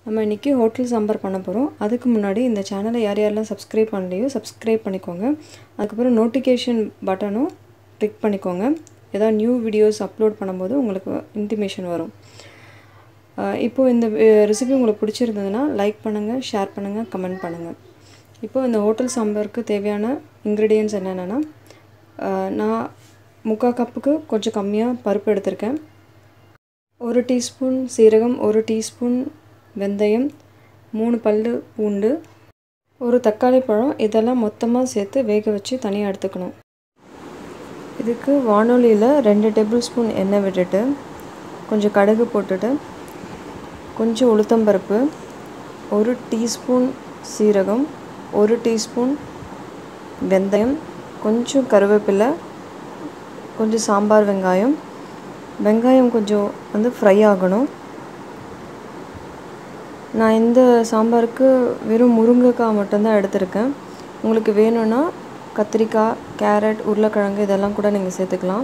நம்ம இன்றைக்கி ஹோட்டல் சாம்பார் பண்ண போகிறோம் அதுக்கு முன்னாடி இந்த சேனலை யார் யாரெல்லாம் சப்ஸ்கிரைப் பண்ணலையோ சப்ஸ்கிரைப் பண்ணிக்கோங்க அதுக்கப்புறம் நோட்டிஃபிகேஷன் பட்டனும் கிளிக் பண்ணிக்கோங்க ஏதாவது நியூ வீடியோஸ் அப்லோட் பண்ணும்போது உங்களுக்கு இன்டிமேஷன் வரும் இப்போது இந்த ரெசிபி உங்களுக்கு பிடிச்சிருந்ததுன்னா லைக் பண்ணுங்கள் ஷேர் பண்ணுங்கள் கமெண்ட் பண்ணுங்கள் இப்போது இந்த ஹோட்டல் சாம்பாருக்கு தேவையான இன்க்ரீடியன்ஸ் என்னென்னா நான் முக்கால் கப்புக்கு கொஞ்சம் கம்மியாக பருப்பு எடுத்திருக்கேன் ஒரு டீஸ்பூன் சீரகம் ஒரு டீஸ்பூன் வெந்தயம் மூணு பல் பூண்டு ஒரு தக்காளி பழம் இதெல்லாம் மொத்தமாக சேர்த்து வேக வச்சு தனியாக எடுத்துக்கணும் இதுக்கு வானொலியில் ரெண்டு டேபிள் ஸ்பூன் எண்ணெய் விட்டுட்டு கொஞ்சம் கடுகு போட்டுட்டு கொஞ்சம் உளுத்தம்பருப்பு ஒரு டீஸ்பூன் சீரகம் ஒரு டீஸ்பூன் வெந்தயம் கொஞ்சம் கருவேப்பிலை கொஞ்சம் சாம்பார் வெங்காயம் வெங்காயம் கொஞ்சம் வந்து ஃப்ரை ஆகணும் நான் இந்த சாம்பாருக்கு வெறும் முருங்கைக்காய் மட்டும்தான் எடுத்திருக்கேன் உங்களுக்கு வேணும்னா கத்திரிக்காய் கேரட் உருளைக்கிழங்கு இதெல்லாம் கூட நீங்கள் சேர்த்துக்கலாம்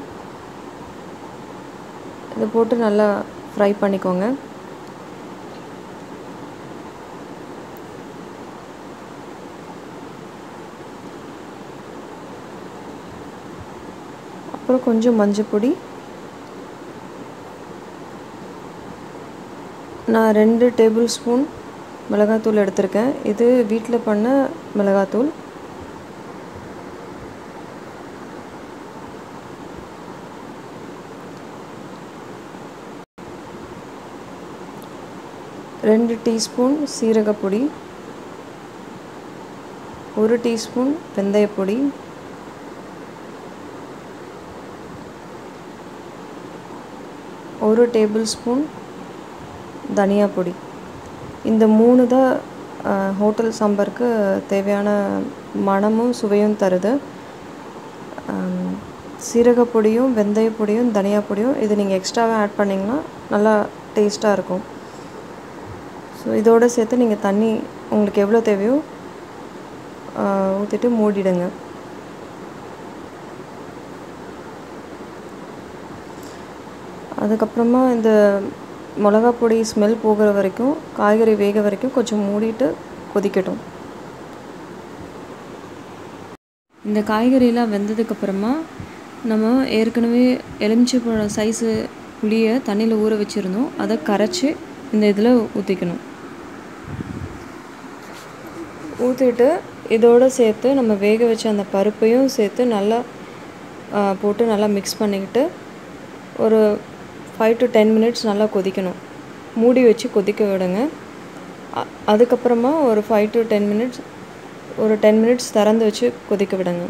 இதை போட்டு நல்லா ஃப்ரை பண்ணிக்கோங்க அப்புறம் கொஞ்சம் மஞ்சள் பொடி நான் ரெண்டு டேபிள் ஸ்பூன் மிளகாத்தூள் எடுத்திருக்கேன் இது வீட்டில் பண்ண மிளகாத்தூள் ரெண்டு டீஸ்பூன் சீரகப்பொடி ஒரு டீஸ்பூன் வெந்தயப்பொடி ஒரு டேபிள் ஸ்பூன் தனியா பொடி இந்த மூணு தான் ஹோட்டல் சாம்பாருக்கு தேவையான மணமும் சுவையும் தருது சீரகப்பொடியும் வெந்தய பொடியும் தனியா பொடியும் இது நீங்கள் எக்ஸ்ட்ராவாக ஆட் பண்ணிங்கன்னா நல்லா டேஸ்ட்டாக இருக்கும் ஸோ இதோடு சேர்த்து நீங்கள் தண்ணி உங்களுக்கு எவ்வளோ தேவையோ ஊற்றிட்டு மூடிடுங்க அதுக்கப்புறமா இந்த மிளகா பொடி ஸ்மெல் போகிற வரைக்கும் காய்கறி வேக வரைக்கும் கொஞ்சம் மூடிட்டு கொதிக்கட்டும் இந்த காய்கறியெல்லாம் வெந்ததுக்கப்புறமா நம்ம ஏற்கனவே எலுமிச்சை பழம் சைஸு புளியை தண்ணியில் ஊற வச்சுருந்தோம் அதை கரைச்சி இந்த இதில் ஊற்றிக்கணும் ஊற்றிட்டு இதோடு சேர்த்து நம்ம வேக வச்ச அந்த பருப்பையும் சேர்த்து நல்லா போட்டு நல்லா மிக்ஸ் பண்ணிக்கிட்டு ஒரு ஃபைவ் டு டென் மினிட்ஸ் நல்லா கொதிக்கணும் மூடி வச்சு கொதிக்க விடுங்க அதுக்கப்புறமா ஒரு ஃபைவ் டு டென் மினிட்ஸ் ஒரு டென் மினிட்ஸ் திறந்து வச்சு கொதிக்க விடுங்க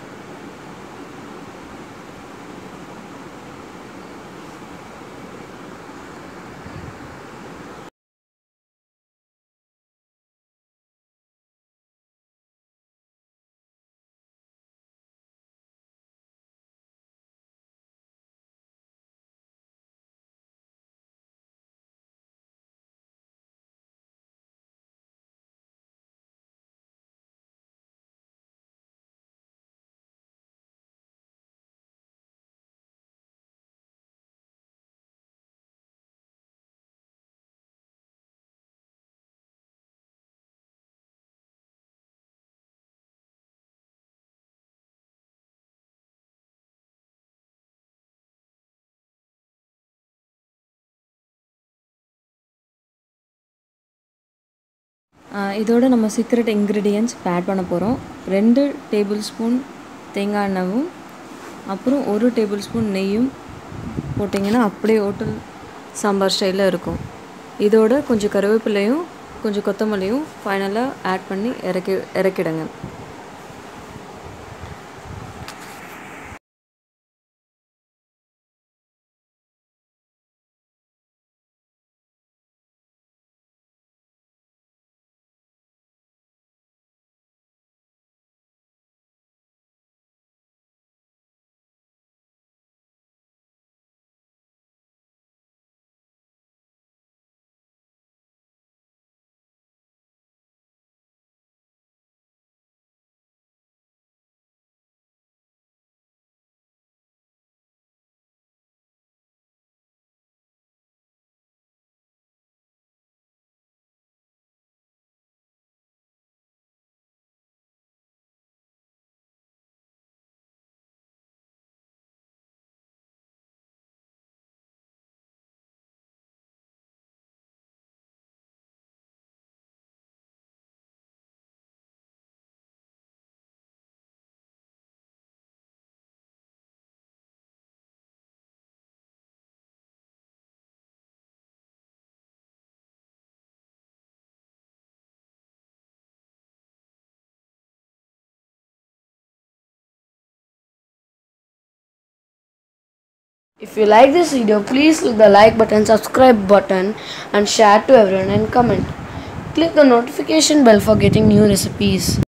இதோட நம்ம சீக்ரெட் இன்க்ரீடியன்ஸ் ஆட் பண்ண போகிறோம் ரெண்டு டேபிள் ஸ்பூன் தேங்காய் எண்ணெயும் அப்புறம் ஒரு டேபிள் ஸ்பூன் நெய்யும் போட்டிங்கன்னா அப்படியே ஹோட்டல் சாம்பார் ஸ்டைலில் இருக்கும் இதோட கொஞ்சம் கருவேப்பிலையும் கொஞ்சம் கொத்தமல்லியும் ஃபைனலாக ஆட் பண்ணி இறக்கி இறக்கிடுங்க If you like this video, please click the like button, subscribe button and share to everyone and comment. Click the notification bell for getting new recipes.